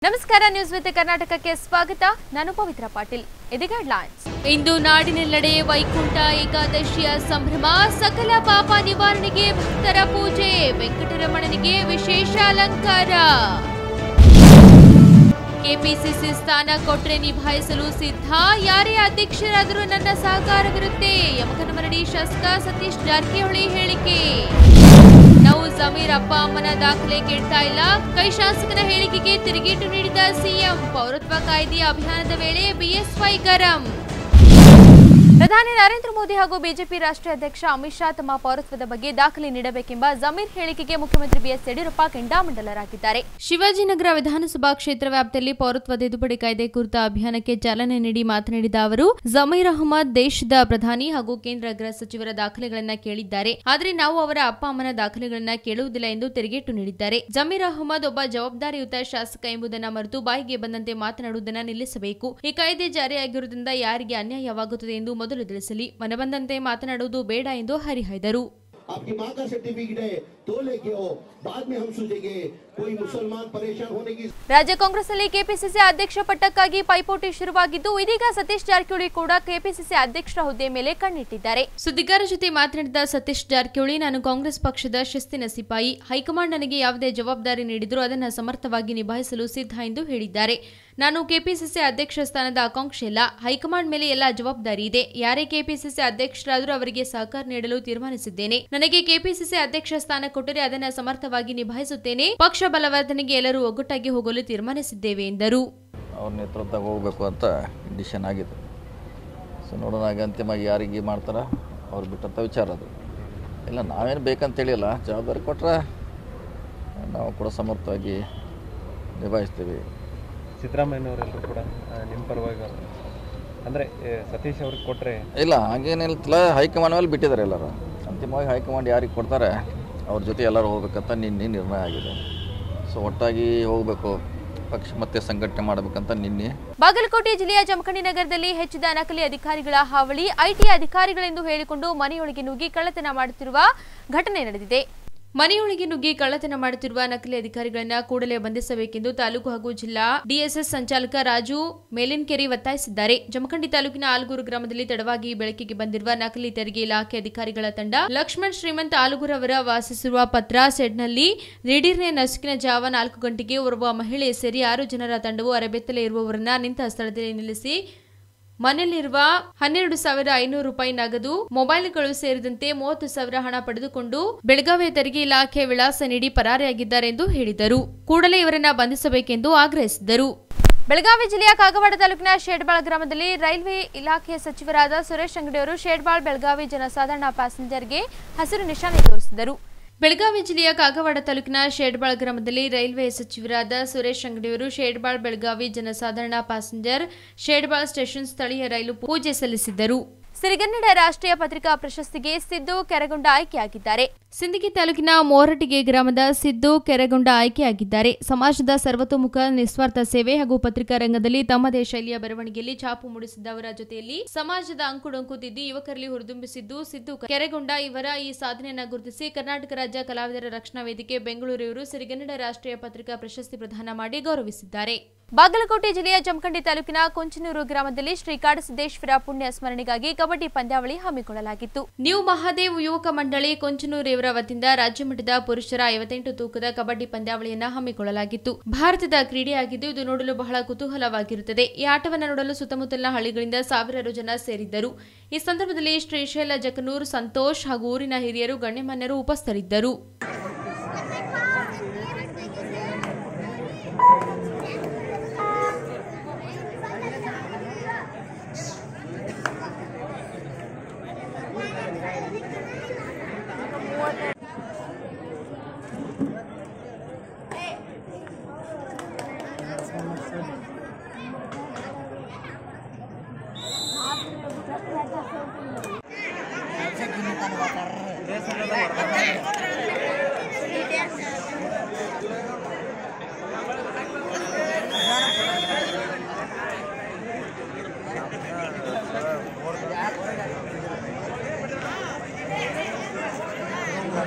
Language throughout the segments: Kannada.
ನಮಸ್ಕಾರ ನ್ಯೂಸ್ ವಿತ್ ಕರ್ನಾಟಕಕ್ಕೆ ಸ್ವಾಗತ ನಾನು ಪವಿತ್ರ ಪಾಟೀಲ್ ಇದೀಗ ಹೆಡ್ಲೈನ್ಸ್ ಇಂದು ನಾಡಿನೆಲ್ಲೆಡೆ ವೈಕುಂಠ ಏಕಾದಶಿಯ ಸಂಭ್ರಮ ಸಕಲ ಪಾಪ ನಿವಾರಣೆಗೆ ಭಕ್ತರ ಪೂಜೆ ವೆಂಕಟರಮಣನಿಗೆ ವಿಶೇಷ ಅಲಂಕಾರ ಕೆಪಿಸಿಸಿ ಸ್ಥಾನ ಕೊಟ್ರೆ ನಿಭಾಯಿಸಲು ಸಿದ್ಧ ಯಾರೇ ಅಧ್ಯಕ್ಷರಾದರೂ ನನ್ನ ಸಹಕಾರವಿರುತ್ತೆ ಯಮಕನಮರಡಿ ಶಾಸಕ ಸತೀಶ್ ಜಾರಕಿಹೊಳಿ ಹೇಳಿಕೆ ನಾವು ಜಮೀರ್ ಅಪ್ಪ ಅಮ್ಮನ ದಾಖಲೆ ಕೇಳ್ತಾ ಇಲ್ಲ ಕೈ ಶಾಸಕನ ಹೇಳಿಕೆಗೆ ತಿರುಗೇಟು ನೀಡಿದ ಸಿಎಂ ಪೌರತ್ವ ಕಾಯ್ದೆ ಅಭಿಯಾನದ ವೇಳೆ ಬಿಎಸ್ವೈ ಗರಂ ಪ್ರಧಾನಿ ನರೇಂದ್ರ ಮೋದಿ ಹಾಗೂ ಬಿಜೆಪಿ ರಾಷ್ಟ್ರೀಯ ಅಧ್ಯಕ್ಷ ಅಮಿತ್ ಶಾ ತಮ್ಮ ಪೌರತ್ವದ ಬಗ್ಗೆ ದಾಖಲೆ ನೀಡಬೇಕೆಂಬ ಜಮೀರ್ ಹೇಳಿಕೆಗೆ ಮುಖ್ಯಮಂತ್ರಿ ಬಿಎಸ್ ಯಡಿಯೂರಪ್ಪ ಕೆಂಡಾಮಂಡಲರಾಗಿದ್ದಾರೆ ಶಿವಾಜಿನಗರ ವಿಧಾನಸಭಾ ಕ್ಷೇತ್ರ ವ್ಯಾಪ್ತಿಯಲ್ಲಿ ಪೌರತ್ವ ತಿದ್ದುಪಡಿ ಕಾಯ್ದೆ ಕುರಿತ ಅಭಿಯಾನಕ್ಕೆ ಚಾಲನೆ ನೀಡಿ ಮಾತನಾಡಿದ ಅವರು ಜಮೀರ್ ಅಹಮದ್ ದೇಶದ ಪ್ರಧಾನಿ ಹಾಗೂ ಕೇಂದ್ರ ಗೃಹ ಸಚಿವರ ದಾಖಲೆಗಳನ್ನ ಕೇಳಿದ್ದಾರೆ ಆದರೆ ನಾವು ಅವರ ಅಪ್ಪ ಅಮ್ಮನ ದಾಖಲೆಗಳನ್ನ ಕೇಳುವುದಿಲ್ಲ ಎಂದು ತಿರುಗೇಟು ನೀಡಿದ್ದಾರೆ ಜಮೀರ್ ಅಹಮದ್ ಒಬ್ಬ ಜವಾಬ್ದಾರಿಯುತ ಶಾಸಕ ಎಂಬುದನ್ನ ಮರೆತು ಬಾಯಿಗೆ ಬಂದಂತೆ ಮಾತನಾಡುವುದನ್ನು ನಿಲ್ಲಿಸಬೇಕು ಈ ಕಾಯ್ದೆ ಜಾರಿಯಾಗಿರುವುದರಿಂದ ಯಾರಿಗೆ ಅನ್ಯಾಯವಾಗುತ್ತದೆ ಎಂದು ಮೊದಲು ತಿಳಿಸಲಿ ಮನಬಂದಂತೆ ಮಾತನಾಡುವುದು ಬೇಡ ಎಂದು ಹರಿಹಾಯ್ದರು आपकी माँ का सर्टिफिकेट है तो लेके आओ बाद में हम सोचेंगे कोई मुसलमान परेशान होने की ರಾಜ್ಯ ಕಾಂಗ್ರೆಸ್ನಲ್ಲಿ ಕೆಪಿಸಿಸಿ ಅಧ್ಯಕ್ಷ ಪಟ್ಟಕ್ಕಾಗಿ ಪೈಪೋಟಿ ಶುರುವಾಗಿದ್ದು ಇದೀಗ ಸತೀಶ್ ಜಾರಕಿಹೊಳಿ ಕೂಡ ಕೆಪಿಸಿಸಿ ಅಧ್ಯಕ್ಷರ ಹುದ್ದೆ ಮೇಲೆ ಕಣ್ಣಿಟ್ಟಿದ್ದಾರೆ ಸುದ್ದಿಗಾರರ ಜೊತೆ ಮಾತನಾಡಿದ ಸತೀಶ್ ಜಾರಕಿಹೊಳಿ ನಾನು ಕಾಂಗ್ರೆಸ್ ಪಕ್ಷದ ಶಿಸ್ತಿನ ಸಿಪಾಯಿ ಹೈಕಮಾಂಡ್ ನನಗೆ ಯಾವುದೇ ಜವಾಬ್ದಾರಿ ನೀಡಿದರೂ ಅದನ್ನು ಸಮರ್ಥವಾಗಿ ನಿಭಾಯಿಸಲು ಸಿದ್ಧ ಎಂದು ಹೇಳಿದ್ದಾರೆ ನಾನು ಕೆಪಿಸಿಸಿ ಅಧ್ಯಕ್ಷ ಸ್ಥಾನದ ಆಕಾಂಕ್ಷೆ ಇಲ್ಲ ಹೈಕಮಾಂಡ್ ಮೇಲೆ ಎಲ್ಲ ಜವಾಬ್ದಾರಿ ಇದೆ ಯಾರೇ ಕೆಪಿಸಿಸಿ ಅಧ್ಯಕ್ಷರಾದರೂ ಅವರಿಗೆ ಸಹಕಾರ ನೀಡಲು ತೀರ್ಮಾನಿಸಿದ್ದೇನೆ ನನಗೆ ಕೆಪಿಸಿಸಿ ಅಧ್ಯಕ್ಷ ಸ್ಥಾನ ಕೊಟ್ಟರೆ ಅದನ್ನು ಸಮರ್ಥವಾಗಿ ನಿಭಾಯಿಸುತ್ತೇನೆ ಪಕ್ಷ ಬಲವರ್ಧನೆಗೆ ಎಲ್ಲರೂ ಒಗ್ಗಟ್ಟಾಗಿ ಹೋಗಲು ತೀರ್ಮಾನಿಸಿದ್ದೇವೆ ಎಂದರು ಅವ್ರ ನೇತೃತ್ವದಾಗ ಹೋಗಬೇಕು ಅಂತ ಡಿಸಿಷನ್ ಆಗಿದೆ ಸೊ ನೋಡೋಣ ಆಗ ಅಂತಿಮವಾಗಿ ಯಾರಿಗೆ ಮಾಡ್ತಾರ ಅವ್ರು ಬಿಟ್ಟಂಥ ವಿಚಾರ ಅದು ಇಲ್ಲ ನಾವೇನು ಬೇಕಂತೇಳಿಲ್ಲ ಜವಾಬ್ದಾರಿ ಕೊಟ್ಟರೆ ನಾವು ಕೂಡ ಸಮರ್ಥವಾಗಿ ನಿಭಾಯಿಸ್ತೀವಿ ಸಿದ್ದರಾಮಯ್ಯನವರೆಲ್ಲರೂ ಕೂಡ ಆ, ನಿಮ್ಮ ಪರವಾಗಿ ಅಂದರೆ ಸತೀಶ್ ಅವ್ರಿಗೆ ಕೊಟ್ಟರೆ ಇಲ್ಲ ಹಾಗೇನಿಲ್ಲ ಹೈಕಮಾಂಡ್ ಮೇಲೆ ಬಿಟ್ಟಿದ್ದಾರೆ ಎಲ್ಲರೂ ಅಂತಿಮವಾಗಿ ಹೈಕಮಾಂಡ್ ಯಾರಿಗೆ ಕೊಡ್ತಾರೆ ಅವ್ರ ಜೊತೆ ಎಲ್ಲರೂ ಹೋಗ್ಬೇಕಂತ ನಿನ್ನೆ ನಿರ್ಣಯ ಆಗಿದೆ ಸೊ ಒಟ್ಟಾಗಿ ಹೋಗಬೇಕು ಪಕ್ಷ ಮತ್ತೆ ಸಂಘಟನೆ ಮಾಡಬೇಕಂತ ನಿನ್ನೆ ಬಾಗಲಕೋಟೆ ಜಿಲ್ಲೆಯ ಜಮಖಂಡಿ ನಗರದಲ್ಲಿ ಹೆಚ್ಚಿದ ನಕಲಿ ಅಧಿಕಾರಿಗಳ ಹಾವಳಿ ಐಟಿ ಅಧಿಕಾರಿಗಳೆಂದು ಹೇಳಿಕೊಂಡು ಮನೆಯೊಳಗೆ ನುಗ್ಗಿ ಕಳ್ಳತನ ಮಾಡುತ್ತಿರುವ ಘಟನೆ ನಡೆದಿದೆ ಮನೆಯೊಳಗೆ ನುಗ್ಗಿ ಕಳ್ಳತನ ಮಾಡುತ್ತಿರುವ ನಕಲಿ ಅಧಿಕಾರಿಗಳನ್ನ ಕೂಡಲೇ ಬಂಧಿಸಬೇಕೆಂದು ತಾಲೂಕು ಹಾಗೂ ಜಿಲ್ಲಾ ಡಿಎಸ್ಎಸ್ ಸಂಚಾಲಕ ರಾಜು ಮೇಲಿನ್ಕೆರೆ ಒತ್ತಾಯಿಸಿದ್ದಾರೆ ಜಮಖಂಡಿ ತಾಲೂಕಿನ ಆಲೂರು ಗ್ರಾಮದಲ್ಲಿ ತಡವಾಗಿ ಬೆಳಕಿಗೆ ಬಂದಿರುವ ನಕಲಿ ತೆರಿಗೆ ಇಲಾಖೆ ಅಧಿಕಾರಿಗಳ ತಂಡ ಲಕ್ಷ್ಮಣ್ ಶ್ರೀಮಂತ್ ಆಲೂರು ಅವರ ವಾಸಿಸಿರುವ ಪತ್ರ ಸೆಡ್ನಲ್ಲಿ ದಿಢೀರ್ನೆ ನಸುಕಿನ ಜಾವ ನಾಲ್ಕು ಗಂಟೆಗೆ ಓರ್ವ ಮಹಿಳೆ ಸೇರಿ ಆರು ಜನರ ತಂಡವು ಅರೆಬೆತ್ತಲೆ ಇರುವವರನ್ನ ನಿಂತ ಸ್ಥಳದಲ್ಲಿ ನಿಲ್ಲಿಸಿ ಮನೆಯಲ್ಲಿರುವ ಹನ್ನೆರಡು ಸಾವಿರ ಐನೂರು ರೂಪಾಯಿ ನಗದು ಮೊಬೈಲ್ಗಳು ಸೇರಿದಂತೆ ಮೂವತ್ತು ಸಾವಿರ ಹಣ ಪಡೆದುಕೊಂಡು ಬೆಳಗಾವಿ ತೆರಿಗೆ ಇಲಾಖೆ ವಿಳಾಸ ನೀಡಿ ಪರಾರಿಯಾಗಿದ್ದಾರೆ ಎಂದು ಹೇಳಿದರು ಕೂಡಲೇ ಇವರನ್ನ ಬಂಧಿಸಬೇಕೆಂದು ಆಗ್ರಹಿಸಿದರು ಬೆಳಗಾವಿ ಜಿಲ್ಲೆಯ ಕಾಗವಾಡ ತಾಲೂಕಿನ ಶೇಡ್ಬಾಳ್ ಗ್ರಾಮದಲ್ಲಿ ರೈಲ್ವೆ ಇಲಾಖೆ ಸಚಿವರಾದ ಸುರೇಶ್ ಅಂಗಡಿ ಅವರು ಶೇಡ್ಬಾಳ್ ಬೆಳಗಾವಿ ಜನಸಾಧಾರಣ ಪ್ಯಾಸೆಂಜರ್ಗೆ ಹಸಿರು ನಿಶಾನೆ ತೋರಿಸಿದರು ಬೆಳಗಾವಿ ಜಿಲ್ಲೆಯ ಕಾಗವಾಡ ತಾಲೂಕಿನ ಶೇಡ್ಬಾಳ್ ಗ್ರಾಮದಲ್ಲಿ ರೈಲ್ವೆ ಸಚಿವರಾದ ಸುರೇಶ್ ಅಂಗಡಿಯವರು ಶೇಡ್ಬಾಳ್ ಬೆಳಗಾವಿ ಜನಸಾಧಾರಣ ಪ್ಯಾಸೆಂಜರ್ ಶೇಡ್ಬಾಳ್ ಸ್ಟೇಷನ್ ಸ್ಥಳೀಯ ರೈಲು ಪೂಜೆ ಸಲ್ಲಿಸಿದ್ದರು ಸಿರಿಗನ್ನಡ ರಾಷ್ಟ್ರೀಯ ಪತ್ರಿಕಾ ಪ್ರಶಸ್ತಿಗೆ ಸಿದ್ದು ಕೆರಗೊಂಡ ಆಯ್ಕೆಯಾಗಿದ್ದಾರೆ ಸಿಂದಗಿ ತಾಲೂಕಿನ ಮೋರಟಿಗೆ ಗ್ರಾಮದ ಸಿದ್ದು ಕೆರಗೊಂಡ ಆಯ್ಕೆಯಾಗಿದ್ದಾರೆ ಸಮಾಜದ ಸರ್ವತೋಮುಖ ನಿಸ್ವಾರ್ಥ ಸೇವೆ ಹಾಗೂ ಪತ್ರಿಕಾ ರಂಗದಲ್ಲಿ ತಮ್ಮದೇ ಶೈಲಿಯ ಬರವಣಿಗೆಯಲ್ಲಿ ಛಾಪು ಮೂಡಿಸಿದ್ದವರ ಜೊತೆಯಲ್ಲಿ ಸಮಾಜದ ಅಂಕುಡೊಂಕು ತಿದ್ದಿ ಯುವಕರಲ್ಲಿ ಹುರಿದುಂಬಿಸಿದ್ದು ಸಿದ್ದು ಕೆರೆಗೊಂಡ ಇವರ ಈ ಸಾಧನೆಯನ್ನು ಗುರುತಿಸಿ ಕರ್ನಾಟಕ ರಾಜ್ಯ ಕಲಾವಿದರ ರಕ್ಷಣಾ ವೇದಿಕೆ ಬೆಂಗಳೂರು ಇವರು ಸಿರಿಗನ್ನಡ ರಾಷ್ಟ್ರೀಯ ಪತ್ರಿಕಾ ಪ್ರಶಸ್ತಿ ಪ್ರದಾನ ಮಾಡಿ ಗೌರವಿಸಿದ್ದಾರೆ ಬಾಗಲಕೋಟೆ ಜಿಲ್ಲೆಯ ಜಮಖಂಡಿ ತಾಲೂಕಿನ ಕೊಂಚನೂರು ಗ್ರಾಮದಲ್ಲಿ ಶ್ರೀ ಕಾಡಸಿದ್ದೇಶ್ವರ ಪುಣ್ಯ ಸ್ಮರಣೆಗಾಗಿ ಕಬಡ್ಡಿ ಪಂದ್ಯಾವಳಿ ಹಮ್ಮಿಕೊಳ್ಳಲಾಗಿತ್ತು ನ್ಯೂ ಮಹಾದೇವ್ ಯುವಕ ಮಂಡಳಿ ಕೊಂಚನೂರು ಇವರ ವತಿಯಿಂದ ರಾಜ್ಯ ಮಟ್ಟದ ಪುರುಷರ ಐವತ್ತೆಂಟು ತೂಕದ ಕಬಡ್ಡಿ ಪಂದ್ಯಾವಳಿಯನ್ನ ಹಮ್ಮಿಕೊಳ್ಳಲಾಗಿತ್ತು ಭಾರತದ ಕ್ರೀಡೆಯಾಗಿದ್ದು ಇದು ನೋಡಲು ಬಹಳ ಕುತೂಹಲವಾಗಿರುತ್ತದೆ ಈ ಆಟವನ್ನು ನೋಡಲು ಸುತ್ತಮುತ್ತಲಿನ ಹಳ್ಳಿಗಳಿಂದ ಸಾವಿರಾರು ಜನ ಸೇರಿದ್ದರು ಈ ಸಂದರ್ಭದಲ್ಲಿ ಶ್ರೀಶೈಲ ಜಕನೂರ್ ಸಂತೋಷ್ ಹಾಗೂ ಊರಿನ ಹಿರಿಯರು ಗಣ್ಯಮಾನ್ಯರು ಉಪಸ್ಥಿತರಿದ್ದರು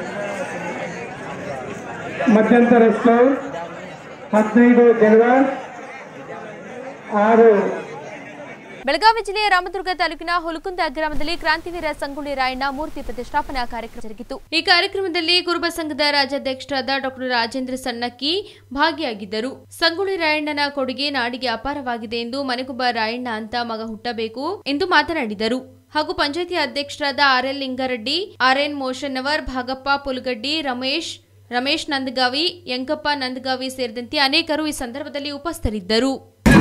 ಮಧ್ಯಂತರ ಸ್ಕೋರ್ ಹದಿನೈದು ಜನವರಿ ಆರು ಬೆಳಗಾವಿ ಜಿಲ್ಲೆಯ ರಾಮದುರ್ಗ ತಾಲೂಕಿನ ಹುಲಕುಂದ ಗ್ರಾಮದಲ್ಲಿ ಕ್ರಾಂತಿವೀರ ಸಂಗೊಳ್ಳಿ ರಾಯಣ್ಣ ಮೂರ್ತಿ ಪ್ರತಿಷ್ಠಾಪನಾ ಕಾರ್ಯಕ್ರಮ ಜರುಗಿತು ಈ ಕಾರ್ಯಕ್ರಮದಲ್ಲಿ ಕುರುಬ ಸಂಘದ ರಾಜ್ಯಾಧ್ಯಕ್ಷರಾದ ಡಾಕ್ಟರ್ ರಾಜೇಂದ್ರ ಸಣ್ಣಕ್ಕಿ ಭಾಗಿಯಾಗಿದ್ದರು ಸಂಗೊಳ್ಳಿ ರಾಯಣ್ಣನ ಕೊಡುಗೆ ನಾಡಿಗೆ ಅಪಾರವಾಗಿದೆ ಎಂದು ಮನೆಗೊಬ್ಬ ರಾಯಣ್ಣ ಅಂತ ಮಗ ಹುಟ್ಟಬೇಕು ಎಂದು ಮಾತನಾಡಿದರು ಹಾಗೂ ಪಂಚಾಯಿತಿ ಅಧ್ಯಕ್ಷರಾದ ಆರ್ಎಲ್ ಲಿಂಗಾರೆಡ್ಡಿ ಆರ್ಎನ್ ಮೋಶನ್ನವರ್ ಭಾಗಪ್ಪ ಪುಲ್ಗಡ್ಡಿ ರಮೇಶ್ ರಮೇಶ್ ನಂದಗಾವಿ ಯಂಕಪ್ಪ ನಂದಗಾವಿ ಸೇರಿದಂತೆ ಅನೇಕರು ಈ ಸಂದರ್ಭದಲ್ಲಿ ಉಪಸ್ಥಿತರಿದ್ದರು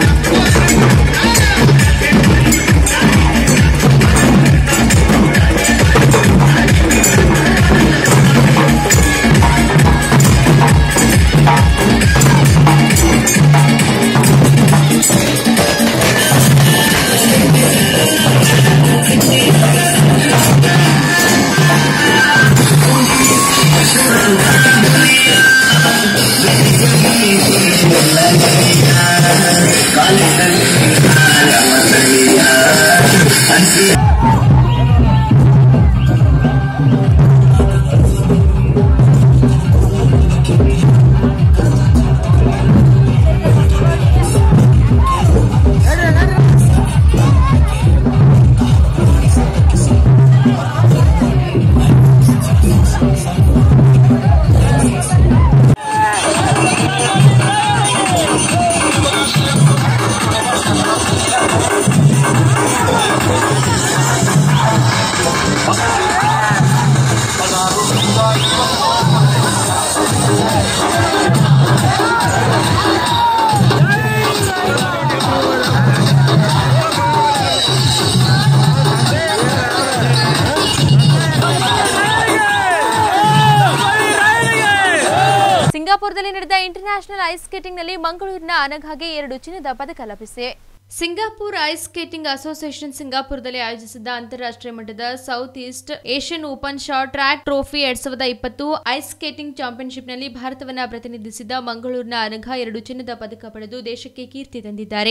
ಸಿಂಗಾಪುರದಲ್ಲಿ ನಡೆದ ಇಂಟರ್ನ್ಯಾಷನಲ್ ಐಸ್ ಸ್ಕೇಟಿಂಗ್ನಲ್ಲಿ ಮಂಗಳೂರಿನ ಅನಘಾಗೆ ಎರಡು ಚಿನ್ನದ ಪದಕ ಲಭಿಸಿವೆ ಸಿಂಗಾಪುರ್ ಐಸ್ ಸ್ಕೇಟಿಂಗ್ ಅಸೋಸಿಯೇಷನ್ ಸಿಂಗಾಪುರದಲ್ಲಿ ಆಯೋಜಿಸಿದ್ದ ಅಂತಾರಾಷ್ಟ್ರೀಯ ಮಟ್ಟದ south east Asian open short track trophy ಎರಡ್ ಸಾವಿರದ ಇಪ್ಪತ್ತು ಐಸ್ ಸ್ಕೇಟಿಂಗ್ ಚಾಂಪಿಯನ್ಶಿಪ್ನಲ್ಲಿ ಭಾರತವನ್ನ ಪ್ರತಿನಿಧಿಸಿದ ಮಂಗಳೂರಿನ ಅನಘಾ ಎರಡು ಚಿನ್ನದ ಪದಕ ಪಡೆದು ದೇಶಕ್ಕೆ ಕೀರ್ತಿ ತಂದಿದ್ದಾರೆ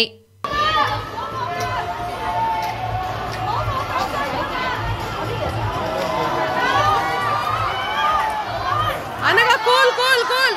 Anaga, cool, cool, cool.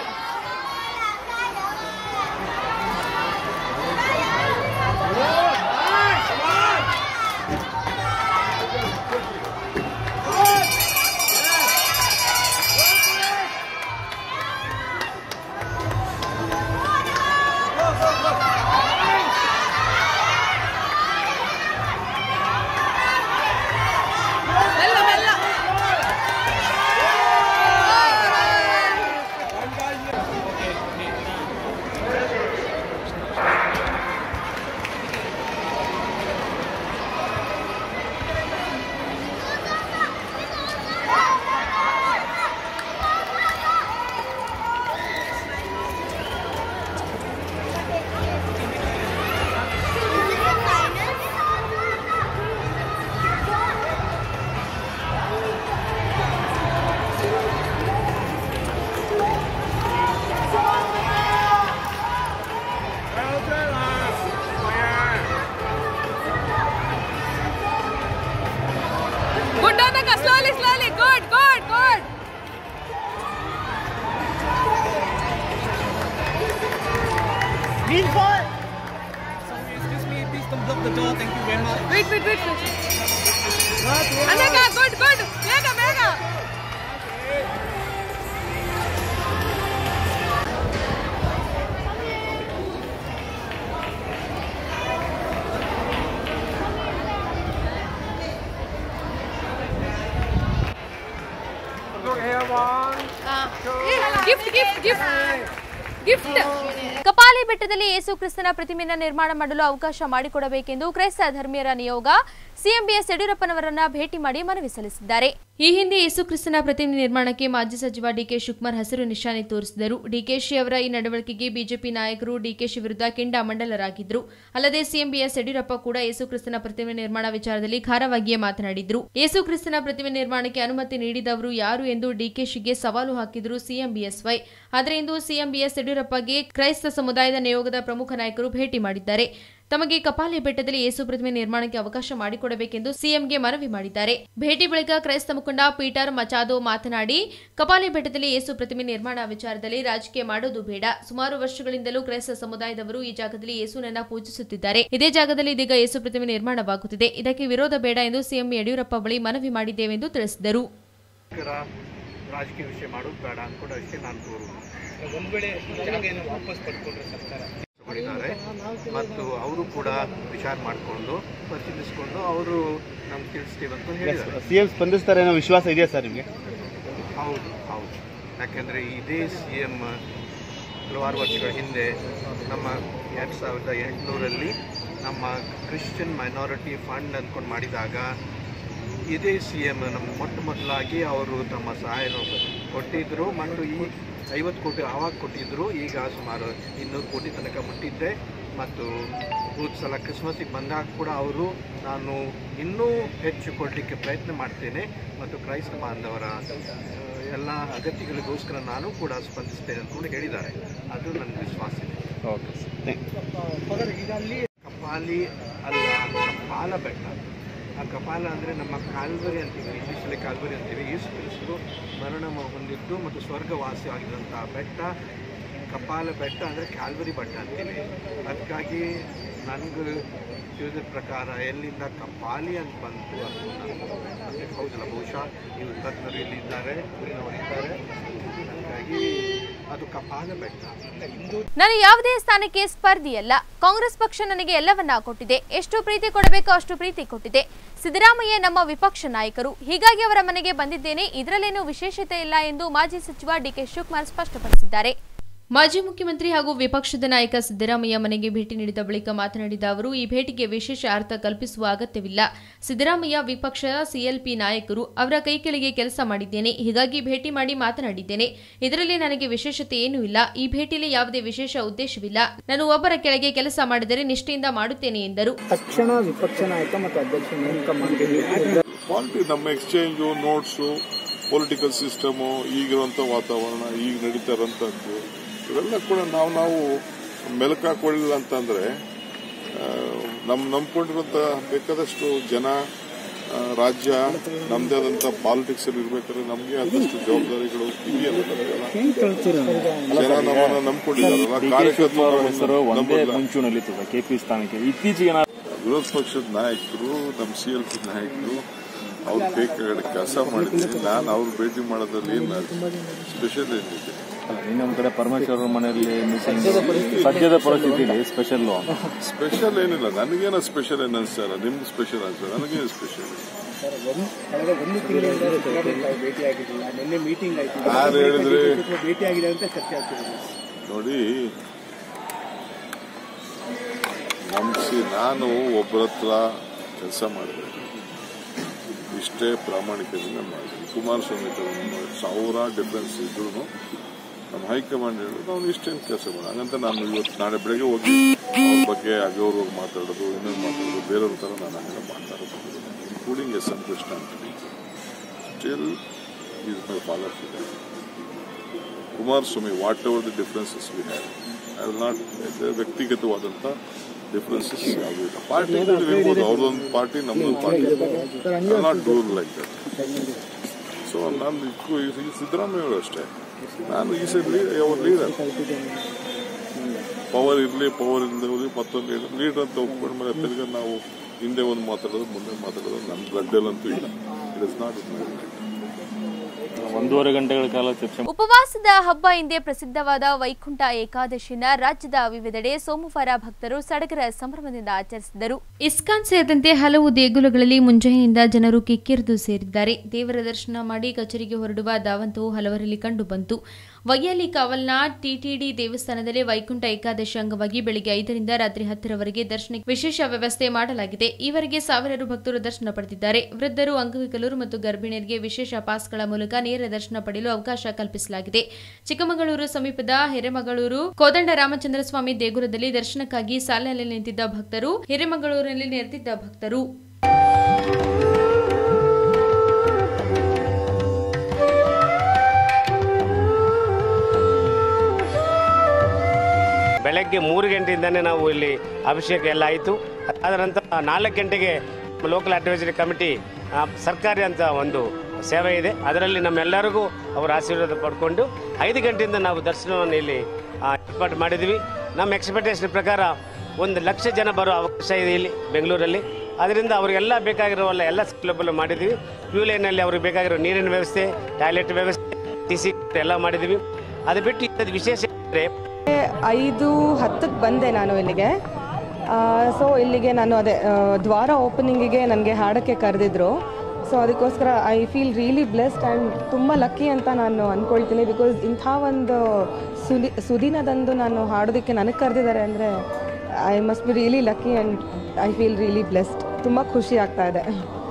Bella, bella. Good, Anaga, slowly, slowly. Good, good, good. Excuse me, please come block the door. Thank you very much. Wait, wait, wait. wait. Anaga, good, good. Mega, mega. Gift gift gift gift Kapali ಬೆಟ್ಟದಲ್ಲಿ ಯೇಸು ಕ್ರಿಸ್ತನ ಪ್ರತಿಮೆಯನ್ನು ನಿರ್ಮಾಣ ಮಾಡಲು ಅವಕಾಶ ಮಾಡಿಕೊಡಬೇಕೆಂದು ಕ್ರೈಸ್ತ ಧರ್ಮೀಯರ ನಿಯೋಗ ಸಿಎಂ ಬಿಎಸ್ ಯಡಿಯೂರಪ್ಪನವರನ್ನ ಭೇಟಿ ಮಾಡಿ ಮನವಿ ಸಲ್ಲಿಸಿದ್ದಾರೆ ಈ ಹಿಂದೆ ಯೇಸು ಕ್ರಿಸ್ತನ ಪ್ರತಿಮೆ ನಿರ್ಮಾಣಕ್ಕೆ ಮಾಜಿ ಸಚಿವ ಡಿಕೆ ಶಿವಕುಮಾರ್ ಹಸಿರು ನಿಶಾನೆ ತೋರಿಸಿದರು ಡಿಕೆಶಿ ಅವರ ಈ ನಡವಳಿಕೆಗೆ ಬಿಜೆಪಿ ನಾಯಕರು ಡಿಕೆಶಿ ವಿರುದ್ಧ ಕೆಂಡಾಮಂಡಲರಾಗಿದ್ರು ಅಲ್ಲದೆ ಸಿಎಂ ಬಿಎಸ್ ಯಡಿಯೂರಪ್ಪ ಕೂಡ ಯೇಸು ಕ್ರಿಸ್ತನ ಪ್ರತಿಮೆ ನಿರ್ಮಾಣ ವಿಚಾರದಲ್ಲಿ ಖಾರವಾಗಿಯೇ ಮಾತನಾಡಿದ್ರು ಯೇಸು ಕ್ರಿಸ್ತನ ಪ್ರತಿಮೆ ನಿರ್ಮಾಣಕ್ಕೆ ಅನುಮತಿ ನೀಡಿದವರು ಯಾರು ಎಂದು ಡಿಕೆಶಿಗೆ ಸವಾಲು ಹಾಕಿದ್ರು ಸಿಎಂ ಬಿಎಸ್ವೈ ಆದರೆ ಇಂದು ಸಿಎಂ ಬಿಎಸ್ ಯಡಿಯೂರಪ್ಪಗೆ ಕ್ರೈಸ್ತ ಸಮುದಾಯದ ನಿಯೋಗದ ಪ್ರಮುಖ ನಾಯಕರು ಭೇಟಿ ಮಾಡಿದ್ದಾರೆ ತಮಗೆ ಕಪಾಲೆ ಬೆಟ್ಟದಲ್ಲಿ ಯೇಸು ಪ್ರತಿಮೆ ನಿರ್ಮಾಣಕ್ಕೆ ಅವಕಾಶ ಮಾಡಿಕೊಡಬೇಕೆಂದು ಸಿಎಂಗೆ ಮನವಿ ಮಾಡಿದ್ದಾರೆ ಭೇಟಿ ಬಳಿಕ ಕ್ರೈಸ್ತ ಮುಖಂಡ ಪೀಟರ್ ಮಚಾದೋ ಮಾತನಾಡಿ ಕಪಾಲೆ ಬೆಟ್ಟದಲ್ಲಿ ಯೇಸು ಪ್ರತಿಮೆ ನಿರ್ಮಾಣ ವಿಚಾರದಲ್ಲಿ ರಾಜಕೀಯ ಮಾಡೋದು ಬೇಡ ಸುಮಾರು ವರ್ಷಗಳಿಂದಲೂ ಕ್ರೈಸ್ತ ಸಮುದಾಯದವರು ಈ ಜಾಗದಲ್ಲಿ ಯೇಸುನನ್ನ ಪೂಜಿಸುತ್ತಿದ್ದಾರೆ ಇದೇ ಜಾಗದಲ್ಲಿ ಇದೀಗ ಯೇಸು ಪ್ರತಿಮೆ ನಿರ್ಮಾಣವಾಗುತ್ತಿದೆ ಇದಕ್ಕೆ ವಿರೋಧ ಬೇಡ ಎಂದು ಸಿಎಂ ಯಡಿಯೂರಪ್ಪ ಬಳಿ ಮನವಿ ಮಾಡಿದ್ದೇವೆಂದು ತಿಳಿಸಿದರು ರ ರಾಜಕೀಯ ವಿಷಯ ಮಾಡೋದು ಬೇಡ ಅಂದ್ಕೊಂಡು ಅಷ್ಟೇ ನಾನು ತೋರುವುದು ಒಂದ್ ವೇಳೆ ಜಾಗ ಏನೋ ವಾಪಸ್ ಪಡ್ಕೊಂಡ್ರೆ ಸರ್ಕಾರ ಮಾಡಿದ್ದಾರೆ ಮತ್ತು ಅವರು ಕೂಡ ವಿಚಾರ ಮಾಡಿಕೊಂಡು ಪರಿಶೀಲಿಸಿಕೊಂಡು ಅವರು ನಮ್ಗೆ ತಿಳಿಸ್ತೀವಿ ಅಂತ ಹೇಳಿದ್ದಾರೆ ಸಿ ಎಂ ಸ್ಪಂದಿಸ್ತಾರೆ ಅನ್ನೋ ವಿಶ್ವಾಸ ಇದೆಯಾ ಸರ್ ನಿಮಗೆ ಹೌದು ಹೌದು ಯಾಕೆಂದರೆ ಇದೇ ಸಿ ಎಮ್ ಹಲವಾರು ವರ್ಷಗಳ ಹಿಂದೆ ನಮ್ಮ ಎರಡು ಸಾವಿರದ ಎಂಟುನೂರಲ್ಲಿ ನಮ್ಮ ಕ್ರಿಶ್ಚಿಯನ್ ಮೈನಾರಿಟಿ ಫಂಡ್ ಅಂದ್ಕೊಂಡು ಮಾಡಿದಾಗ ಇದೇ ಸಿ ಎಮ್ ನಮ್ಮ ಮೊಟ್ಟ ಮೊದಲಾಗಿ ಅವರು ತಮ್ಮ ಸಹಾಯನ ಕೊಟ್ಟಿದ್ದರು ಮತ್ತು ಈ ಐವತ್ತು ಕೋಟಿ ಆವಾಗ ಕೊಟ್ಟಿದ್ದರು ಈಗ ಸುಮಾರು ಇನ್ನೂರು ಕೋಟಿ ತನಕ ಮುಟ್ಟಿದ್ದೆ ಮತ್ತು ಹೋದ ಸಲ ಕ್ರಿಸ್ಮಸ್ಸಿಗೆ ಬಂದಾಗ ಕೂಡ ಅವರು ನಾನು ಇನ್ನೂ ಹೆಚ್ಚು ಕೊಡಲಿಕ್ಕೆ ಪ್ರಯತ್ನ ಮಾಡ್ತೇನೆ ಮತ್ತು ಕ್ರೈಸ್ತ ಬಾಂಧವರ ಎಲ್ಲ ಅಗತ್ಯಗಳಿಗೋಸ್ಕರ ನಾನು ಕೂಡ ಸ್ಪಂದಿಸ್ತೇನೆ ಅಂತ ಕೂಡ ಹೇಳಿದ್ದಾರೆ ಅದು ನನ್ನ ವಿಶ್ವಾಸ ಇದೆ ಓಕೆ ಕಪಾಲಿ ಅಲ್ಲ ಕಪಾಲ ಬೆಟ್ಟ ಆ ಕಪಾಲ ಅಂದರೆ ನಮ್ಮ ಕಾಲ್ವರಿ ಅಂತೀವಿ ಇಂಗ್ಲೀಷಲ್ಲಿ ಕಾಲ್ವರಿ ಅಂತೀವಿ ಯೇಸು ಕ್ರಿಸ್ತರು ಮರಣ ಹೊಂದಿದ್ದು ಮತ್ತು ಸ್ವರ್ಗವಾಸಿ ಆಗಿದಂಥ ಬೆಟ್ಟ ಕಪಾಲ ಬೆಟ್ಟ ಅಂದರೆ ಕ್ಯಾಲ್ವರಿ ಬೆಟ್ಟ ಅಂತೀವಿ ಅದಕ್ಕಾಗಿ ನನಗೆ ತಿಳಿದ ಪ್ರಕಾರ ಎಲ್ಲಿಂದ ಕಪಾಲಿ ಅಂತ ಬಂತು ಅಂತ ನಾನು ಅಂದರೆ ಹೌದಲ್ಲ ಬಹುಶಃ ಇವರು ತಜ್ಞರು ಇಲ್ಲಿದ್ದಾರೆ ಊರಿನವರು ಇದ್ದಾರೆ ಹಾಗಾಗಿ ಅದು ಕಪಾಲ ಬೆಟ್ಟ ನಾನು ಯಾವುದೇ ಸ್ಥಾನಕ್ಕೆ ಸ್ಪರ್ಧಿಯಲ್ಲ ಕಾಂಗ್ರೆಸ್ ಪಕ್ಷ ನನಗೆ ಎಲ್ಲವನ್ನ ಕೊಟ್ಟಿದೆ ಎಷ್ಟು ಪ್ರೀತಿ ಕೊಡಬೇಕೋ ಅಷ್ಟು ಪ್ರೀತಿ ಕೊಟ್ಟಿದೆ ಸಿದ್ದರಾಮಯ್ಯ ನಮ್ಮ ವಿಪಕ್ಷ ನಾಯಕರು ಹೀಗಾಗಿ ಅವರ ಮನೆಗೆ ಬಂದಿದ್ದೇನೆ ಇದರಲ್ಲೇನೂ ವಿಶೇಷತೆ ಇಲ್ಲ ಎಂದು ಮಾಜಿ ಸಚಿವ ಡಿಕೆ ಶಿವಕುಮಾರ್ ಸ್ಪಷ್ಟಪಡಿಸಿದ್ದಾರೆ ಮಾಜಿ ಮುಖ್ಯಮಂತ್ರಿ ಹಾಗೂ ವಿಪಕ್ಷದ ನಾಯಕ ಸಿದ್ದರಾಮಯ್ಯ ಮನೆಗೆ ಭೇಟಿ ನೀಡಿದ ಬಳಿಕ ಮಾತನಾಡಿದ ಅವರು ಈ ಭೇಟಿಗೆ ವಿಶೇಷ ಅರ್ಥ ಕಲ್ಪಿಸುವ ಅಗತ್ಯವಿಲ್ಲ ಸಿದ್ದರಾಮಯ್ಯ ವಿಪಕ್ಷ ಸಿಎಲ್ಪಿ ನಾಯಕರು ಅವರ ಕೈ ಕೆಳಗೆ ಕೆಲಸ ಮಾಡಿದ್ದೇನೆ ಹೀಗಾಗಿ ಭೇಟಿ ಮಾಡಿ ಮಾತನಾಡಿದ್ದೇನೆ ಇದರಲ್ಲಿ ನನಗೆ ವಿಶೇಷತೆ ಏನೂ ಇಲ್ಲ ಈ ಭೇಟಿಯಲ್ಲಿ ಯಾವುದೇ ವಿಶೇಷ ಉದ್ದೇಶವಿಲ್ಲ ನಾನು ಒಬ್ಬರ ಕೆಳಗೆ ಕೆಲಸ ಮಾಡಿದರೆ ನಿಷ್ಠೆಯಿಂದ ಮಾಡುತ್ತೇನೆ ಎಂದರು ತಕ್ಷಣ ವಿಪಕ್ಷ ನಾಯಕ ಮತ್ತು ಅಧ್ಯಕ್ಷ ನೇಮಕ ಮಾಡ್ತೀವಿ ಪಾಲಿಟಿ ನಮ್ಮ ಎಕ್ಸ್ಚೇಂಜು ನೋಟ್ಸು ಪೊಲಿಟಿಕಲ್ ಸಿಸ್ಟಮು ಈಗಿರುವಂಥ ವಾತಾವರಣ ಈಗ ನಡೀತಾ ಇರೋಂಥದ್ದು ಇವೆಲ್ಲ ಕೂಡ ನಾವು ನಾವು ಮೆಲುಕಾಕೊಳ್ಳಿಲ್ಲ ಅಂತಂದ್ರೆ ನಮ್ಮ ನಂಬ್ಕೊಂಡಿರೋಂಥ ಬೇಕಾದಷ್ಟು ಜನ ಆ, ರಾಜ್ಯ ನಮ್ದೇ ಆದಂಥ ಪಾಲಿಟಿಕ್ಸ್ ಅಲ್ಲಿ ಇರ್ಬೇಕಾದ್ರೆ ನಮಗೆ ಆದಷ್ಟು ಜವಾಬ್ದಾರಿಗಳು ಇದೆಯಲ್ಲ ನಮಗೆಲ್ಲ. ಜನ ನಮ್ಮನ್ನ ನಂಬ್ಕೊಂಡಿದ್ದಾರಲ್ಲ ಕಾರ್ಯಕರ್ತರು ಹೆಸರು ಒಂದೇ ನಂಬೋದಿಲ್ಲ. ಮುಂಚೂಣಿಯಲ್ಲಿರ್ತದೆ ಕೆಪಿ ಸ್ಥಾನಕ್ಕೆ ಇತ್ತೀಚೆಗೆ ವಿರೋಧ ಪಕ್ಷದ ನಾಯಕರು ನಮ್ಮ ಸಿ ಎಲ್ ಪಿ ನಾಯಕರು ಅವ್ರು ಬೇಕಾಗಡೆ ಕೆಲಸ ಮಾಡಿದ್ದೀನಿ ನಾನು ಅವ್ರು ಭೇಟಿ ಮಾಡೋದ್ರಲ್ಲಿ ಏನು ಸ್ಪೆಷಲ್ ಏನಿದೆ ಇನ್ನೊಂದ್ ಕಡೆ ಪರಮೇಶ್ವರ್ ಮನೆಯಲ್ಲಿ ಮೀಟಿಂಗ್ ಸದ್ಯದ ಪರಿಸ್ಥಿತಿಯಲ್ಲಿ ಸ್ಪೆಷಲ್ ಸ್ಪೆಷಲ್ ಏನಿಲ್ಲ ನನಗೇನೋ ಸ್ಪೆಷಲ್ ಏನು ಅನಿಸ್ತಾರ ನಿಮ್ಗೆ ಸ್ಪೆಷಲ್ ಅನ್ಸಲ್ಲ ನನಗೇನು ಸ್ಪೆಷಲ್ ಕಳೆದ ಒಂದು ತಿಂಗಳಿಂದ ಸಿದ್ದರಾಮಯ್ಯ ತಾವು ಭೇಟಿ ಆಗಿರಲಿಲ್ಲ ನಿನ್ನೆ ಮೀಟಿಂಗ್ ಆಯ್ತು ಯಾರು ಹೇಳಿದ್ರೆ ಭೇಟಿ ಆಗಿದೆ ಅಂತ ಚರ್ಚೆ ಆಗ್ತಿದೆ ನೋಡಿ ನಂಬಿಸಿ ನಾನು ಒಬ್ಬರ ಹತ್ರ ಕೆಲಸ ಮಾಡಿದೆ ಇಷ್ಟೇ ಪ್ರಾಮಾಣಿಕದಿಂದ ಮಾಡಿದೆ ಕುಮಾರಸ್ವಾಮಿ ಹತ್ರ ಒಂದು ಸಾವಿರ ಡಿಫ್ರೆನ್ಸ್ ಇದ್ರು ನಮ್ಮ ಹೈಕಮಾಂಡ್ ಹೇಳಿದ್ರು ನಾವು ಇಷ್ಟೇನು ಕೆಲಸ ಮಾಡಿ ಹಾಗಂತ ನಾನು ಇವತ್ತು ನಾಳೆ ಬೆಳಗ್ಗೆ ಹೋಗಿ ಅವ್ರ ಬಗ್ಗೆ ಅಗೌರವಾಗಿ ಮಾತಾಡೋದು ಇನ್ನೊಂದು ಮಾತಾಡೋದು ಬೇರೆಯವ್ರ ಥರ ನಾನು ಹಂಗೆಲ್ಲ ಮಾತಾಡೋದು ಇನ್ಕ್ಲೂಡಿಂಗ್ ಎಸ್ ಎಂ ಕೃಷ್ಣ ಅಂತೀನಿ ಸ್ಟಿಲ್ ಈಸ್ ಮೈ ಫಾಲರ್ ಇದೆ Kumaraswamy whatever the differences we have I will not ವ್ಯಕ್ತಿಗತವಾದಂಥ ಡಿಫ್ರೆನ್ಸಸ್ ಯಾವುದೂ ಇಲ್ಲ ಪಾರ್ಟಿ ಇರ್ಬೋದು ಅವ್ರದೊಂದು ಪಾರ್ಟಿ ನಮ್ಮದೊಂದು party not do like that so ನಾನು ಇದ್ಕು- ಈ ಸಿದ್ದರಾಮಯ್ಯ ಅವರು ಅಷ್ಟೇ ನಾನು ಈ ಸೈಡ್ ಅವ್ರ ಲೀಡರ್ ಪವರ್ ಇರಲಿ ಪವರ್ ಇಲ್ಲದೆ ಮತ್ತೊಂದು ಲೀಡರ್ ಅಂತ ಒಪ್ಕೊಂಡ ಮೇಲೆ ತಿರ್ಗ ನಾವು ಹಿಂದೆ ಒಂದು ಮಾತಾಡೋದು ಮುಂದೆ ಮಾತಾಡೋದು ನನ್ನ ಬ್ಲಡ್ಡಲ್ಲಂತೂ ಇಲ್ಲ it is not in my ಒಂದೂವರೆ ಗಂಟೆಗಳ ಕಾಲ ಚರ್ಚೆ ಉಪವಾಸದ ಹಬ್ಬ ಎಂದೇ ಪ್ರಸಿದ್ಧವಾದ ವೈಕುಂಠ ಏಕಾದಶಿನ ರಾಜ್ಯದ ವಿವಿಧೆಡೆ ಸೋಮವಾರ ಭಕ್ತರು ಸಡಗರ ಸಂಭ್ರಮದಿಂದ ಆಚರಿಸಿದರು ಇಸ್ಕಾನ್ ಸೇರಿದಂತೆ ಹಲವು ದೇಗುಲಗಳಲ್ಲಿ ಮುಂಜಾನೆಯಿಂದ ಜನರು ಕಿಕ್ಕಿರಿದು ಸೇರಿದ್ದಾರೆ ದೇವರ ದರ್ಶನ ಮಾಡಿ ಕಚೇರಿಗೆ ಹೊರಡುವ ಧಾವಂತವು ಹಲವರಲ್ಲಿ ಕಂಡುಬಂತು ವೈಯಾಲಿ ಕಾವಲ್ನ ಟಿಟಿಡಿ ದೇವಸ್ಥಾನದಲ್ಲಿ ವೈಕುಂಠ ಏಕಾದಶಿ ಅಂಗವಾಗಿ ಬೆಳಿಗ್ಗೆ ಐದರಿಂದ ರಾತ್ರಿ ಹತ್ತರವರೆಗೆ ದರ್ಶನಕ್ಕೆ ವಿಶೇಷ ವ್ಯವಸ್ಥೆ ಮಾಡಲಾಗಿದೆ ಈವರೆಗೆ ಸಾವಿರಾರು ಭಕ್ತರು ದರ್ಶನ ಪಡೆದಿದ್ದಾರೆ ವೃದ್ಧರು ಅಂಗವಿಕಲರು ಮತ್ತು ಗರ್ಭಿಣಿಯರಿಗೆ ವಿಶೇಷ ಪಾಸ್ಗಳ ಮೂಲಕ ನೇರ ದರ್ಶನ ಪಡೆಯಲು ಅವಕಾಶ ಕಲ್ಪಿಸಲಾಗಿದೆ ಚಿಕ್ಕಮಗಳೂರು ಸಮೀಪದ ಹಿರೇಮಗಳೂರು ಕೋದಂಡ ರಾಮಚಂದ್ರ ಸ್ವಾಮಿ ದೇಗುಲದಲ್ಲಿ ದರ್ಶನಕ್ಕಾಗಿ ಸಾಲಿನಲ್ಲಿ ನಿಂತಿದ್ದ ಭಕ್ತರು ಹಿರೇಮಗಳೂರಿನಲ್ಲಿ ನೆರೆದಿದ್ದ ಭಕ್ತರು ಬೆಳಗ್ಗೆ ಬೆಳಗ್ಗೆ ಮೂರು ಗಂಟೆಯಿಂದನೇ ನಾವು ಇಲ್ಲಿ ಅಭಿಷೇಕ ಎಲ್ಲ ಆಯಿತು ಅದಾದ ನಂತರ ನಾಲ್ಕು ಗಂಟೆಗೆ ಲೋಕಲ್ ಅಡ್ವೈಸರಿ ಕಮಿಟಿ ಆ, ಸರ್ಕಾರಿ ಅಂತ ಒಂದು ಸೇವೆ ಇದೆ ಅದರಲ್ಲಿ ನಮ್ಮೆಲ್ಲರಿಗೂ ಅವರ ಆಶೀರ್ವಾದ ಪಡ್ಕೊಂಡು ಐದು ಗಂಟೆಯಿಂದ ನಾವು ದರ್ಶನವನ್ನು ಇಲ್ಲಿ ಆ, ಏರ್ಪಾಡು ಮಾಡಿದ್ವಿ ನಮ್ಮ ಎಕ್ಸ್ಪೆಕ್ಟೇಷನ್ ಪ್ರಕಾರ ಒಂದು ಲಕ್ಷ ಜನ ಬರೋ ಅವಕಾಶ ಇದೆ ಇಲ್ಲಿ ಬೆಂಗಳೂರಲ್ಲಿ ಅದರಿಂದ ಅವರಿಗೆಲ್ಲ ಬೇಕಾಗಿರುವ ಎಲ್ಲ ಸೌಲಭ್ಯ ಮಾಡಿದ್ವಿ ಕ್ಯೂ ಲೈನಲ್ಲಿ ಅವ್ರಿಗೆ ಬೇಕಾಗಿರೋ ನೀರಿನ ವ್ಯವಸ್ಥೆ ಟಾಯ್ಲೆಟ್ ವ್ಯವಸ್ಥೆ ಟಿ ಸಿ ಎಲ್ಲ ಮಾಡಿದ್ವಿ ಅದು ಬಿಟ್ಟು ಇಲ್ಲದ ವಿಶೇಷ ಅಂದರೆ ಐದು ಹತ್ತಕ್ಕೆ ಬಂದೆ ನಾನು ಇಲ್ಲಿಗೆ ಸೊ ಇಲ್ಲಿಗೆ ನಾನು ಅದೇ ಆ, ದ್ವಾರ ಓಪನಿಂಗಿಗೆ ನನಗೆ ಹಾಡೋಕ್ಕೆ ಕರೆದಿದ್ರು ಸೊ ಅದಕ್ಕೋಸ್ಕರ I feel really blessed and ತುಂಬ ಲಕ್ಕಿ ಅಂತ ನಾನು ಅಂದ್ಕೊಳ್ತೀನಿ ಬಿಕಾಸ್ ಇಂಥ ಒಂದು ಸುದಿ ಸುದಿನದಂದು ನಾನು ಹಾಡೋದಕ್ಕೆ ನನಗೆ ಕರೆದಿದ್ದಾರೆ ಅಂದರೆ I must be really lucky and I feel really blessed ತುಂಬ ಖುಷಿ ಆಗ್ತಾ ಇದೆ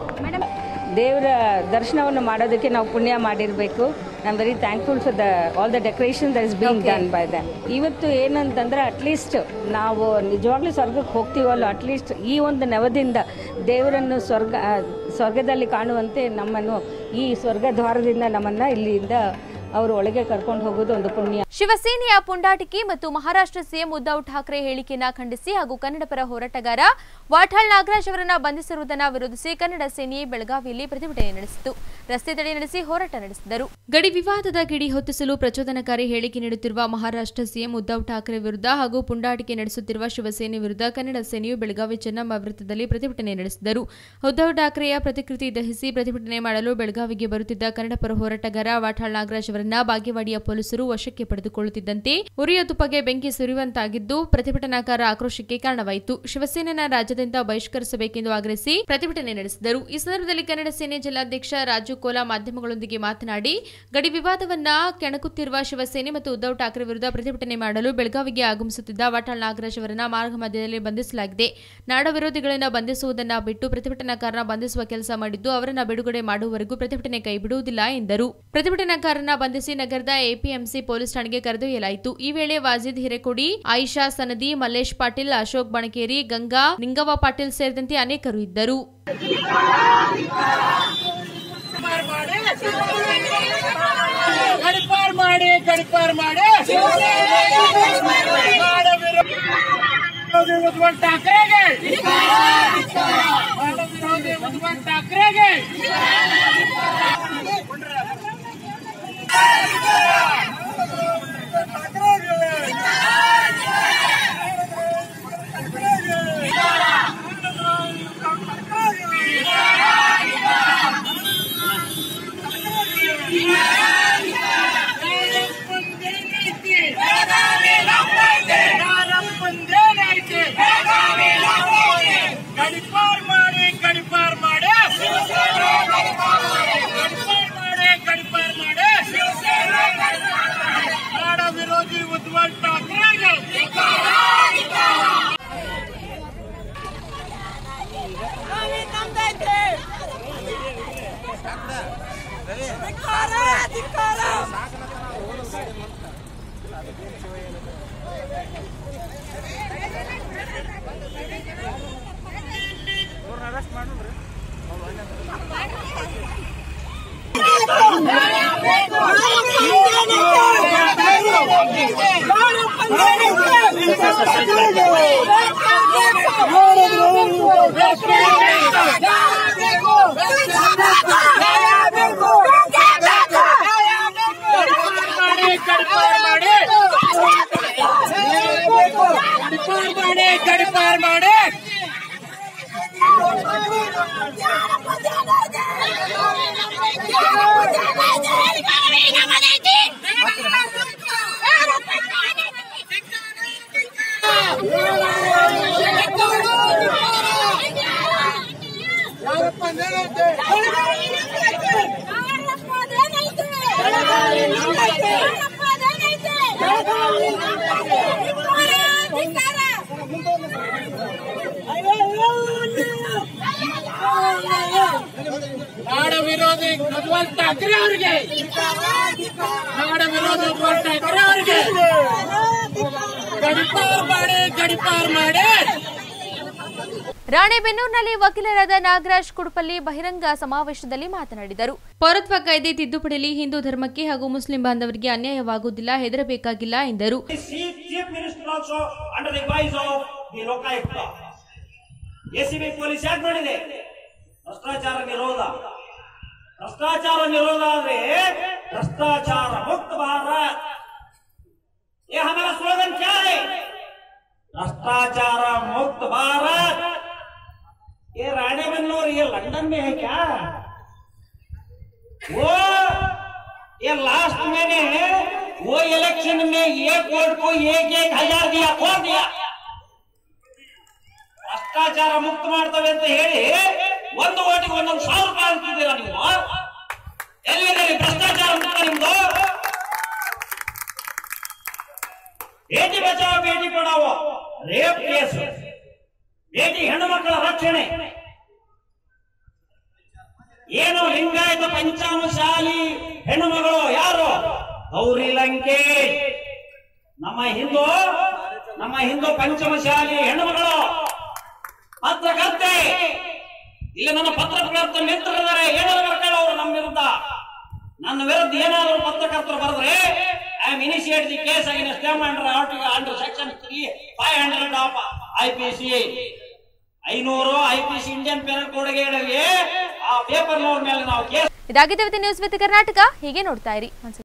ದೇವರ ದರ್ಶನವನ್ನು ಮಾಡೋದಕ್ಕೆ ನಾವು ಪುಣ್ಯ ಮಾಡಿರಬೇಕು I am very thankful for the all the decoration that is being done by the ಇವತ್ತು ಏನಂತಂದ್ರೆ ಅಟ್ಲೀಸ್ಟ್ ನಾವು ನಿಜವಾಗ್ಲೂ ಸ್ವರ್ಗಕ್ಕೆ ಹೋಗ್ತೀವಲ್ಲ ಅಟ್ಲೀಸ್ಟ್ ಈ ಒಂದು ನವದಿಂದ ದೇವರನ್ನು ಸ್ವರ್ಗ ಆ, ಸ್ವರ್ಗದಲ್ಲಿ ಕಾಣುವಂತೆ ನಮ್ಮನ್ನು ಈ ಸ್ವರ್ಗ ದ್ವಾರದಿಂದ ನಮ್ಮನ್ನು ಇಲ್ಲಿಂದ ಅವರು ಒಳಗೆ ಕರ್ಕೊಂಡು ಹೋಗೋದು ಒಂದು ಪುಣ್ಯ ಶಿವಸೇನೆಯ ಪುಂಡಾಟಿಕೆ ಮತ್ತು ಮಹಾರಾಷ್ಟ್ರ ಸಿಎಂ ಉದ್ದವ್ ಠಾಕ್ರೆ ಹೇಳಿಕೆಯನ್ನ ಖಂಡಿಸಿ ಹಾಗೂ ಕನ್ನಡ ಪರ ಹೋರಾಟಗಾರ ವಾಟಾಳ್ ನಾಗರಾಜ್ ಅವರನ್ನ ಬಂಧಿಸಿರುವುದನ್ನು ವಿರೋಧಿಸಿ ಕನ್ನಡ ಸೇನೆ ಬೆಳಗಾವಿಯಲ್ಲಿ ಪ್ರತಿಭಟನೆ ನಡೆಸಿತು ರಸ್ತೆ ತಡೆ ನಡೆಸಿ ಹೋರಾಟ ನಡೆಸಿದರು ಗಡಿ ವಿವಾದದ ಕಿಡಿ ಹೊತ್ತಿಸಲು ಪ್ರಚೋದನಕಾರಿ ಹೇಳಿಕೆ ನೀಡುತ್ತಿರುವ ಮಹಾರಾಷ್ಟ್ರ ಸಿಎಂ ಉದ್ದವ್ ಠಾಕ್ರೆ ವಿರುದ್ಧ ಹಾಗೂ ಪುಂಡಾಟಿಕೆ ನಡೆಸುತ್ತಿರುವ ಶಿವಸೇನೆ ವಿರುದ್ಧ ಕನ್ನಡ ಸೇನೆಯು ಬೆಳಗಾವಿ ಚೆನ್ನಮ್ಮ ವೃತ್ತದಲ್ಲಿ ಪ್ರತಿಭಟನೆ ನಡೆಸಿದರು ಉದ್ದವ್ ಠಾಕ್ರೆಯ ಪ್ರತಿಕೃತಿ ದಹಿಸಿ ಪ್ರತಿಭಟನೆ ಮಾಡಲು ಬೆಳಗಾವಿಗೆ ಬರುತ್ತಿದ್ದ ಕನ್ನಡ ಪರ ಹೋರಾಟಗಾರ ವಾಟಾಳ್ ನಾಗರಾಜ್ ಅವರನ್ನ ಬಾಗೇವಾಡಿಯ ಪೊಲೀಸರು ವಶಕ್ಕೆ ಪಡೆದುಕೊಳ್ಳುತ್ತಿದ್ದಂತೆ ಉರಿಯ ತುಪ್ಪಗೆ ಬೆಂಕಿ ಸುರಿಯುವಂತಾಗಿದ್ದು ಪ್ರತಿಭಟನಾಕಾರ ಆಕ್ರೋಶಕ್ಕೆ ಕಾರಣವಾಯಿತು ಶಿವಸೇನೆನ ರಾಜ್ಯದಿಂದ ಬಹಿಷ್ಕರಿಸಬೇಕೆಂದು ಆಗ್ರಹಿಸಿ ಪ್ರತಿಭಟನೆ ನಡೆಸಿದರು ಈ ಸಂದರ್ಭದಲ್ಲಿ ಕನ್ನಡ ಸೇನೆ ಜಿಲ್ಲಾಧ್ಯಕ್ಷ ರಾಜು ಕೋಲಾ ಮಾಧ್ಯಮಗಳೊಂದಿಗೆ ಮಾತನಾಡಿ ಗಡಿ ವಿವಾದವನ್ನ ಕೆಣಕುತ್ತಿರುವ ಶಿವಸೇನೆ ಮತ್ತು ಉದ್ದವ್ ಠಾಕ್ರೆ ವಿರುದ್ಧ ಪ್ರತಿಭಟನೆ ಮಾಡಲು ಬೆಳಗಾವಿಗೆ ಆಗಮಿಸುತ್ತಿದ್ದ ವಾಟಾಳ್ ನಾಗರಾಜ್ ಅವರನ್ನ ಮಾರ್ಗ ಮಧ್ಯದಲ್ಲಿ ಬಂಧಿಸಲಾಗಿದೆ ನಾಡ ವಿರೋಧಿಗಳನ್ನ ಬಂಧಿಸುವುದನ್ನ ಬಿಟ್ಟು ಪ್ರತಿಭಟನಾಕಾರನ ಬಂಧಿಸುವ ಕೆಲಸ ಮಾಡಿದ್ದು ಅವರನ್ನ ಬಿಡುಗಡೆ ಮಾಡುವವರೆಗೂ ಪ್ರತಿಭಟನೆ ಕೈಬಿಡುವುದಿಲ್ಲ ಎಂದರು ಪ್ರತಿಭಟನಾಕಾರನ ಬಂಧಿಸಿ ನಗರದ ಎಪಿಎಂಸಿ ಪೊಲೀಸ್ ಠಾಣೆಗೆ ಕರೆದೊಯ್ಯಲಾಯಿತು ಈ ವೇಳೆ ವಾಜಿದ್ ಹಿರೇಕೊಡಿ ಆಯಿಷಾ ಸನದಿ ಮಲ್ಲೇಶ್ ಪಾಟೀಲ್ ಅಶೋಕ್ ಬಣಕೇರಿ ಗಂಗಾ ನಿಂಗವ್ವ ಪಾಟೀಲ್ ಸೇರಿದಂತೆ ಅನೇಕರು ಇದ್ದರು ಗಡಿಪಾರ್ ಮಾಡಿ ಗಡಿಪಾರ್ ಮಾಡಿ ನಾಡ ವಿರೋಧಿ ಉದ್ಧವ್ ಠಾಕ್ರೆಗೆ ನಾಡ ವಿರೋಧಿ ಉದ್ಧವ್ ಠಾಕ್ರೆಗೆ ಗಡಿಪಾರ್ ಮಾಡಿ ಗಡಿಪಾರ್ ಮಾಡಿ ಗಡಿಪಾರ್ ಮಾಡಿ ಗಡಿಪಾರ್ ಮಾಡಿ ನಾಡ ವಿರೋಧಿ ಉದ್ಧವ್ ಠಾಕ್ರೆಗೆ ಗಡಿಪಾರ್ ಮಾಡಿ ನಾಡ ವಿರೋಧಿ ಉದ್ಧವ್ ಠಾಕ್ರೆ ಅವರಿಗೆ ನಾಡ ವಿರೋಧಿ ಉದ್ಧವ್ ಠಾಕ್ರೆ ಅವರಿಗೆ ಗಡಿಪಾರ್ ಮಾಡಿ ಗಡಿಪಾರ್ ಮಾಡಿ ರಾಣೆಬೆನ್ನೂರಿನಲ್ಲಿ ವಕೀಲರಾದ ನಾಗರಾಜ್ ಕುಡುಪಲ್ಲಿ ಬಹಿರಂಗ ಸಮಾವೇಶದಲ್ಲಿ ಮಾತನಾಡಿದರು ಪೌರತ್ವ ಕಾಯ್ದೆ ತಿದ್ದುಪಡಿಯಲ್ಲಿ ಹಿಂದೂ ಧರ್ಮಕ್ಕೆ ಹಾಗೂ ಮುಸ್ಲಿಂ ಬಾಂಧವರಿಗೆ ಅನ್ಯಾಯವಾಗುವುದಿಲ್ಲ ಹೆದರಬೇಕಾಗಿಲ್ಲ ಎಂದರು Chief, Chief Minister also under the advice of the Lokayukta. ACB police ಯಾಕೆ ಮಾಡಿದೆ ಭ್ರಷ್ಟಾಚಾರ ನಿರೋಧ ಭ್ರಷ್ಟಾಚಾರ ನಿರೋಧ ಅಂದ್ರೆ ಭ್ರಷ್ಟಾಚಾರ ಮುಕ್ತ ಭಾರತ್ ये हमारा स्लोगन क्या है भ्रष्टाचार मुक्त भारत ये राणे बन्नौर ये लंदन में है क्या वो ये लास्ट मैंने वो इलेक्शन में एक वोट को एक एक हजार दिया कौन दिया ಭ್ರಷ್ಟಾಚಾರ ಮುಕ್ತ ಮಾಡ್ತವೆ ಅಂತ ಹೇಳಿ ಒಂದು ಓಟಿಗೆ ಒಂದೊಂದು ಸಾವಿರ ರೂಪಾಯಿ ಅಂತಿದ್ದೀರಾ ನೀವು ಎಲ್ಲಿದೆ ಈ ಭ್ರಷ್ಟಾಚಾರ ಮುಕ್ತ ನಿಮ್ದು ಬೇಟಿ ಬಚಾವ ಬೇಟಿ ಪಡಾವೋ ರೇಪ್ ಕೇಸ್ ಬೇಟಿ ಹೆಣ್ಣು ಮಕ್ಕಳ ರಕ್ಷಣೆ ಏನು ಲಿಂಗಾಯತ ಪಂಚಾಮಶಾಲಿ ಹೆಣ್ಣು ಮಗಳು ಯಾರು ಗೌರಿ ಲಂಕೇಶ್ ನಮ್ಮ ಹಿಂದೂ ನಮ್ಮ ಹಿಂದೂ ಪಂಚಮಶಾಲಿ ಹೆಣ್ಣು ಮಗಳು ಪತ್ರಕರ್ತೆ ಇಲ್ಲಿ ನನ್ನ ಪತ್ರಕರ್ತ ಮಿತ್ರರಿದ್ದಾರೆ ಏನಾದ್ರು ಬರ್ತಾರೆ ಅವರು ನಮ್ಮ ವಿರುದ್ಧ ನನ್ನ ವಿರುದ್ಧ ಏನಾದರೂ ಪತ್ರಕರ್ತರು ಬರೆದ್ರೆ I am initiate the case against them under article under section three five hundred of I P C ಐನೂರು I P C Indian penal ಕೋಡ್ಗೆ ಆ ಪೇಪರ್ ಮೇಲೆ ನಾವು ಕೇಸ್ ಇದಾಗಿದೆ ನ್ಯೂಸ್ ವಿತ್ ಕರ್ನಾಟಕ ಹೀಗೆ ನೋಡ್ತಾ ಇರಿ